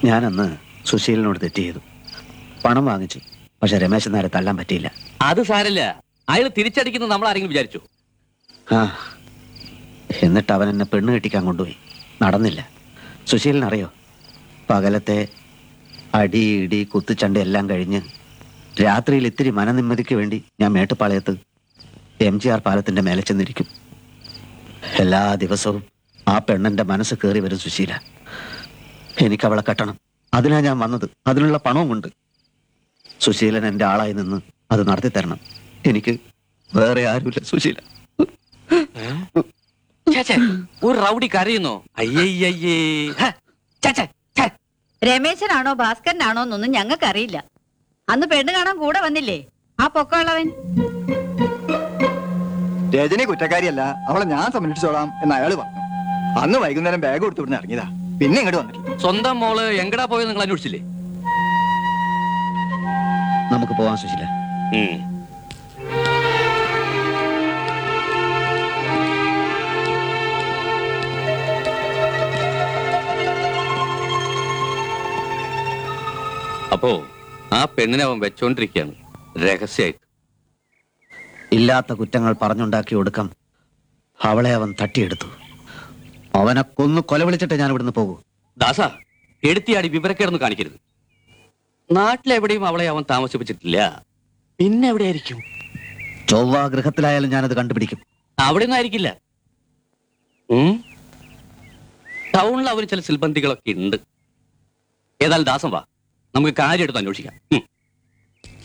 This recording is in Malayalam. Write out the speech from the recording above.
ഞാനന്ന് സുശീലനോട് തെറ്റ് ചെയ്തു പണം വാങ്ങിച്ചു പക്ഷെ രമേശൻ നേരെ തല്ലാൻ പറ്റിയില്ല അത് സാരല്ല അയാൾ തിരിച്ചടിക്കുന്നത് നമ്മൾ ആരെങ്കിലും വിചാരിച്ചു ആ എന്നിട്ട് അവൻ എന്നെ പെണ്ണ് കെട്ടിക്കാൻ കൊണ്ടുപോയി നടന്നില്ല സുശീലനറിയോ പകലത്തെ അടി ഇടി കുത്തുചണ്ട എല്ലാം കഴിഞ്ഞ് രാത്രിയിൽ ഇത്തിരി മനനിമ്മതിക്ക് വേണ്ടി ഞാൻ മേട്ടുപ്പാളയത്ത് എം ജി ആർ പാലത്തിന്റെ മേലെ ചെന്നിരിക്കും എല്ലാ ദിവസവും ആ പെണ്ണിന്റെ മനസ്സ് കയറി വരും സുശീല എനിക്ക് അവളെ കെട്ടണം അതിനാ ഞാൻ വന്നത് അതിനുള്ള പണവും ഉണ്ട് സുശീലൻ എൻ്റെ ആളായി നിന്ന് അത് നടത്തി തരണം എനിക്ക് വേറെ ആരുമില്ല സുശീല ഛേ, ഛേ, ഒരു റൗഡി കരയുന്നോ അയ്യയ്യേ ഹ, ഛേ, ഛേ, ഛേ. രമേശനാണോ ഭാസ്കരനാണോ എന്നൊന്നും ഞങ്ങൾക്കറിയില്ല അന്ന് പെണ്ണ് കാണാൻ കൂടെ വന്നില്ലേ ആ പൊക്കമുള്ളവൻ രജനി കുറ്റക്കാരിയല്ല അവളെ ഞാൻ സംരക്ഷിച്ചോളാം എന്ന് അയാള് പറഞ്ഞു അന്ന് വൈകുന്നേരം ബാഗ് കൊടുത്തു ഇവിടുന്ന് ഇറങ്ങിയതാ പിന്നെ ഇങ്ങോട്ട് വന്നിട്ടില്ല സ്വന്തം മോള് എങ്കടാ പോയത് നിങ്ങൾ അന്വേഷിച്ചില്ലേ നമുക്ക് പോവാം സുശീല ഉം. അപ്പോ ആ പെണ്ണിനെ അവൻ വെച്ചോണ്ടിരിക്കുകയാണ് രഹസ്യമായിട്ട് ഇല്ലാത്ത കുറ്റങ്ങൾ പറഞ്ഞുണ്ടാക്കി ഒടുക്കം അവളെ അവൻ തട്ടിയെടുത്തു അവനെ കൊന്നു കൊല വിളിച്ചിട്ട് ഞാൻ ഇവിടുന്ന് പോകൂ ദാസ എടുത്തിയാടി വിവരക്കേടൊന്നും കാണിക്കരുത് നാട്ടിലെവിടെയും അവളെ അവൻ താമസിപ്പിച്ചിട്ടില്ല പിന്നെ എവിടെയായിരിക്കും ചൊവ്വ ഗൃഹത്തിലായാലും ഞാനത് കണ്ടുപിടിക്കും അവിടെ ഒന്നും ആയിരിക്കില്ല ഉം? ടൗണിൽ അവന് ചില സിൽബന്ധികളൊക്കെ ഉണ്ട് ഏതായാലും ദാസം വാ നമുക്ക് കാര്യം എടുത്ത് അന്വേഷിക്കാം ഉം.